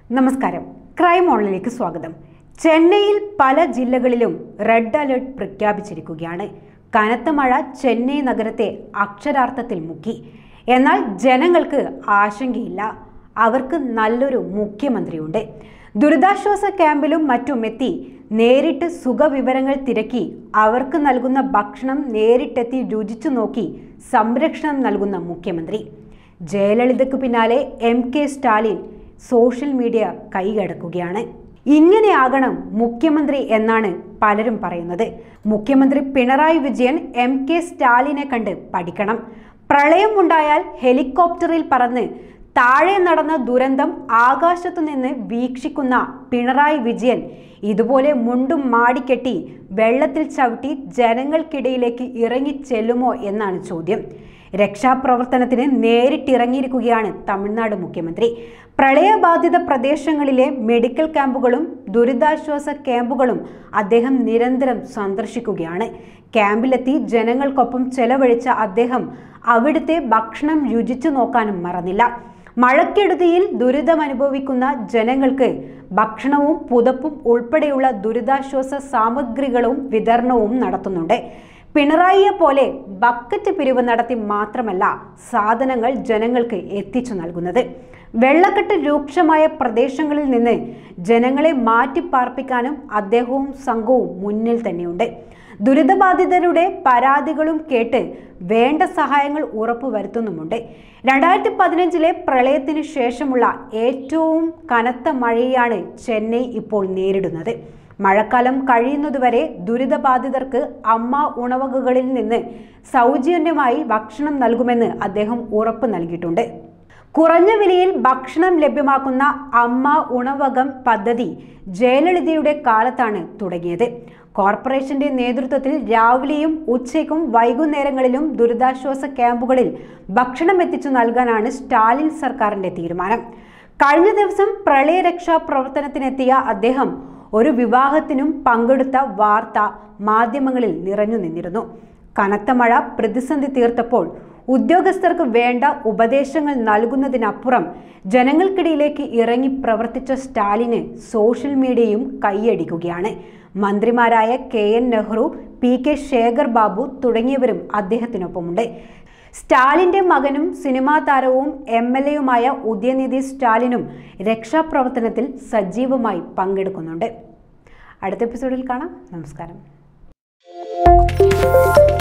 നമസ്കാരം ക്രൈം ഓണിലേക്ക് സ്വാഗതം ചെന്നൈയിൽ പല ജില്ലകളിലും റെഡ് അലർട്ട് പ്രഖ്യാപിച്ചിരിക്കുകയാണ് കനത്ത മഴ ചെന്നൈ നഗരത്തെ അക്ഷരാർത്ഥത്തിൽ മുക്കി എന്നാൽ ജനങ്ങൾക്ക് ആശങ്കയില്ല അവർക്ക് നല്ലൊരു മുഖ്യമന്ത്രിയുണ്ട് ദുരിതാശ്വാസ ക്യാമ്പിലും മറ്റും എത്തി നേരിട്ട് സുഖവിവരങ്ങൾ തിരക്കി അവർക്ക് നൽകുന്ന ഭക്ഷണം നേരിട്ടെത്തി രുചിച്ചു നോക്കി സംരക്ഷണം നൽകുന്ന മുഖ്യമന്ത്രി ജയലളിതയ്ക്ക് പിന്നാലെ M K Stalin social media കൈകടക്കുകയാണ് ഇങ്ങനെയാകണം മുഖ്യമന്ത്രി എന്നാണ് പലരും പറയുന്നത് മുഖ്യമന്ത്രി പിണറായി വിജയൻ എം കെ സ്റ്റാലിനെ കണ്ട് പഠിക്കണം പ്രളയമുണ്ടായാൽ ഹെലികോപ്റ്ററിൽ പറന്ന് താഴെ നടന്ന ദുരന്തം ആകാശത്തു നിന്ന് വീക്ഷിക്കുന്ന പിണറായി വിജയൻ ഇതുപോലെ മുണ്ടും മാടിക്കെട്ടി വെള്ളത്തിൽ ചവിട്ടി ജനങ്ങൾക്കിടയിലേക്ക് ഇറങ്ങി ചെല്ലുമോ എന്നാണ് ചോദ്യം രക്ഷാപ്രവർത്തനത്തിന് നേരിട്ടിറങ്ങിയിരിക്കുകയാണ് തമിഴ്നാട് മുഖ്യമന്ത്രി പ്രളയബാധിത പ്രദേശങ്ങളിലെ മെഡിക്കൽ ക്യാമ്പുകളും ദുരിതാശ്വാസ ക്യാമ്പുകളും അദ്ദേഹം നിരന്തരം സന്ദർശിക്കുകയാണ് ക്യാമ്പിലെത്തി ജനങ്ങൾക്കൊപ്പം ചെലവഴിച്ച അദ്ദേഹം അവിടുത്തെ ഭക്ഷണം രുചിച്ചു നോക്കാനും മറന്നില്ല മഴക്കെടുതിയിൽ ദുരിതമനുഭവിക്കുന്ന ജനങ്ങൾക്ക് ഭക്ഷണവും പുതപ്പും ഉൾപ്പെടെയുള്ള ദുരിതാശ്വാസ സാമഗ്രികളും വിതരണവും നടത്തുന്നുണ്ട് പിണറായിയെ പോലെ ബക്കറ്റ് പിരിവ് നടത്തി മാത്രമല്ല സാധനങ്ങൾ ജനങ്ങൾക്ക് എത്തിച്ചു നൽകുന്നത് വെള്ളക്കെട്ട് രൂക്ഷമായ പ്രദേശങ്ങളിൽ നിന്ന് ജനങ്ങളെ മാറ്റിപ്പാർപ്പിക്കാനും അദ്ദേഹവും സംഘവും മുന്നിൽ തന്നെയുണ്ട് ദുരിതബാധിതരുടെ പരാതികളും കേട്ട് വേണ്ട സഹായങ്ങൾ ഉറപ്പുവരുത്തുന്നുമുണ്ട് രണ്ടായിരത്തി പതിനഞ്ചിലെ പ്രളയത്തിന് ശേഷമുള്ള ഏറ്റവും കനത്ത മഴയാണ് ചെന്നൈ ഇപ്പോൾ നേരിടുന്നത് മഴക്കാലം കഴിയുന്നതുവരെ ദുരിതബാധിതർക്ക് അമ്മ ഉണവകകളിൽ നിന്ന് സൗജന്യമായി ഭക്ഷണം നൽകുമെന്ന് അദ്ദേഹം ഉറപ്പ് നൽകിയിട്ടുണ്ട് കുറഞ്ഞ വിലയിൽ ഭക്ഷണം ലഭ്യമാക്കുന്ന അമ്മ ഉണവകം പദ്ധതി ജയലളിതയുടെ കാലത്താണ് തുടങ്ങിയത് കോർപ്പറേഷന്റെ നേതൃത്വത്തിൽ രാവിലെയും ഉച്ചയ്ക്കും വൈകുന്നേരങ്ങളിലും ദുരിതാശ്വാസ ക്യാമ്പുകളിൽ ഭക്ഷണം എത്തിച്ചു നൽകാനാണ് സ്റ്റാലിൻ സർക്കാരിന്റെ തീരുമാനം കഴിഞ്ഞ ദിവസം പ്രളയരക്ഷാ പ്രവർത്തനത്തിനെത്തിയ അദ്ദേഹം ഒരു വിവാഹത്തിനും പങ്കെടുത്ത വാർത്ത മാധ്യമങ്ങളിൽ നിറഞ്ഞു നിന്നിരുന്നു കനത്ത മഴ പ്രതിസന്ധി തീർത്തപ്പോൾ ഉദ്യോഗസ്ഥർക്ക് വേണ്ട ഉപദേശങ്ങൾ നൽകുന്നതിനപ്പുറം ജനങ്ങൾക്കിടയിലേക്ക് ഇറങ്ങി പ്രവർത്തിച്ച സ്റ്റാലിന് സോഷ്യൽ മീഡിയയും കൈയടിക്കുകയാണ് മന്ത്രിമാരായ K N Nehru P K Sekhar Babu തുടങ്ങിയവരും അദ്ദേഹത്തിനൊപ്പമുണ്ട് സ്റ്റാലിന്റെ മകനും സിനിമാ താരവും എം എൽ എയുമായ ഉദയനിധി സ്റ്റാലിനും രക്ഷാപ്രവർത്തനത്തിൽ സജീവമായി പങ്കെടുക്കുന്നുണ്ട് അടുത്ത എപ്പിസോഡിൽ കാണാം നമസ്കാരം